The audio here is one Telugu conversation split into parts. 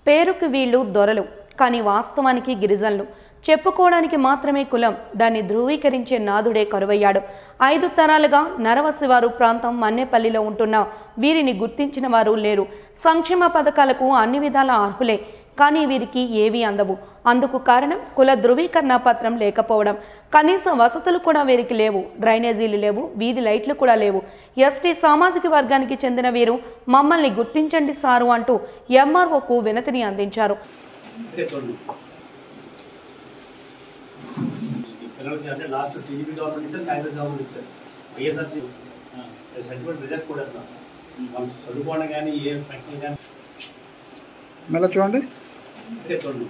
పేరుకు వీళ్ళు దొరలు కానీ వాస్తవానికి గిరిజనులు చెప్పుకోవడానికి మాత్రమే కులం దాన్ని ధృవీకరించే నాదుడే కరువయ్యాడు ఐదు తరాలుగా నరవసివారు ప్రాంతం మన్నేపల్లిలో ఉంటున్న వీరిని గుర్తించిన వారు లేరు సంక్షేమ పథకాలకు అన్ని విధాల అర్హులే కానీ వీరికి ఏవీ అందవు అందుకు కారణం కుల ధృవీకరణ పత్రం లేకపోవడం కనీస వసతులు కూడా వీరికి లేవు డ్రైనేజీలు లేవు వీధి లైట్లు కూడా లేవు ఎస్టీ సామాజిక వర్గానికి చెందిన వీరు మమ్మల్ని గుర్తించండి సారు అంటూ ఎంఆర్ఓకు వినతిని అందించారు చెప్పండి ఈ పిల్లలకి అంటే లాస్ట్ టీడీపీ గవర్నమెంట్ ఇచ్చారు కాంగ్రెస్ గవర్నమెంట్ ఇచ్చారు వైఎస్ఆర్సీ సర్టిఫికేట్ రిజల్ట్ కూడా ఇస్తున్నారు సార్ మనం చదువుకోవడం కానీ ఏ ఫంక్షన్ కానీ మళ్ళీ చూడండి చెప్పండి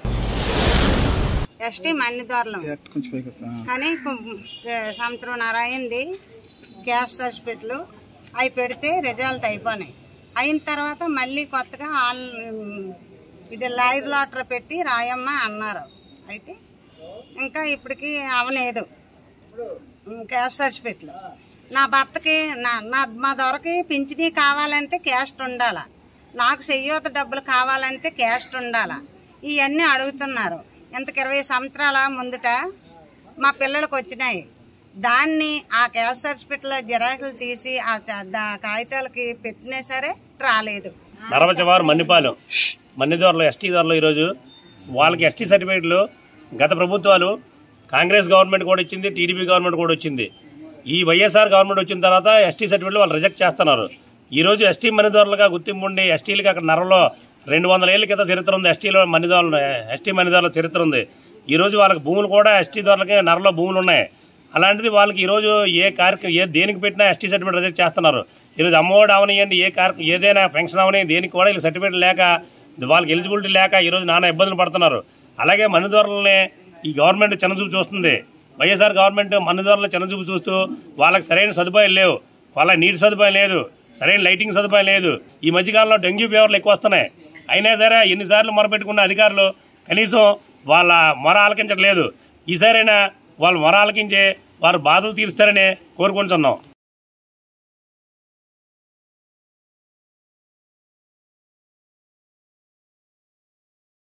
ఎస్టీ మన్నిదోరలం ఎట్ కొంచెం పైకి వస్తా. కానీ కొ- సంవత్సరంన్నర అయింది గ్యాస్ హాస్పిటల్ అవి పెడితే రిజల్ట్ అయిపోయినాయి అయిన తర్వాత మళ్ళీ కొత్తగా ఆల్ ఇది లైవ్ లాటర్ పెట్టి రాయమ్మ అన్నారు అయితే ఇంకా ఇప్పటికి అవలేదు క్యాస్ట్ సర్టిఫికెట్లు నా భర్తకి నా నా మా దొరకి పింఛనీ కావాలంటే క్యాస్ట్ ఉండాల నాకు చెయ్యోత డబ్బులు కావాలంటే క్యాస్ట్ ఉండాల ఇవన్నీ అడుగుతున్నారు ఇంతకు ఇరవై సంవత్సరాల ముందుట మా పిల్లలకు వచ్చినాయి దాన్ని ఆ క్యాస్ట్ సర్టిఫికెట్లో జిరాకులు తీసి ఆ చ- దా- కాగితాలకి పెట్టినా సరే రాలేదు నరవచవారు మన్నిపాలెం మన్నిదోరలు ఎస్టీ దొరలు ఈరోజు వాళ్ళకి ఎస్టీ సర్టిఫికేట్లు గత ప్రభుత్వాలు కాంగ్రెస్ గవర్నమెంట్ కూడా ఇచ్చింది టీడీపీ గవర్నమెంట్ కూడా వచ్చింది ఈ వైఎస్ఆర్ గవర్నమెంట్ వచ్చిన తర్వాత ఎస్టీ సర్టిఫికేట్లు వాళ్ళు రిజెక్ట్ చేస్తున్నారు ఈ రోజు ఎస్టీ మనిదోరులుగా గుర్తింపు ఉండి ఎస్టీలకి అక్కడ నరలో రెండు వందల ఏళ్ళ క్రితం చరిత్ర ఉంది ఎస్టీలో మనిదోరులు ఎస్టీ మనిదోరుల చరిత్ర ఉంది ఈ రోజు వాళ్ళకి భూములు కూడా ఎస్టీ దొరలకి నరలో భూములు ఉన్నాయి అలాంటిది వాళ్ళకి ఈరోజు ఏ కార్యక్రమం ఏ దేనికి పెట్టినా ఎస్టీ సర్టిఫికేట్ రిజెక్ట్ చేస్తున్నారు ఈరోజు అమ్మఒడి అవనియండి ఏ కార్యక్రమం ఏదైనా ఫంక్షన్ అవని దేనికి కూడా వీళ్ళకి సర్టిఫికేట్ లేక వాళ్ళకి ఎలిజిబిలిటీ లేక ఈరోజు నానా ఇబ్బందులు పడుతున్నారు అలాగే మన్నుదోరలని ఈ గవర్నమెంట్ చిన్నచూపు చూస్తుంది వైఎస్ఆర్ గవర్నమెంట్ మన్నుదోరలు చిన్నచూపు చూస్తూ వాళ్ళకి సరైన సదుపాయాలు లేవు వాళ్ళ నీటి సదుపాయం లేదు సరైన లైటింగ్ సదుపాయం లేదు ఈ మధ్యకాలంలో డెంగ్యూ ఫీవర్లు ఎక్కువ వస్తున్నాయి అయినా సరే ఎన్నిసార్లు మొరపెట్టుకున్న అధికారులు కనీసం వాళ్ళ మొర ఆలకించట్లేదు ఈసారైనా వాళ్ళు మొర ఆలకించే వారు బాధలు తీరుస్తారని కోరుకుంటున్నాం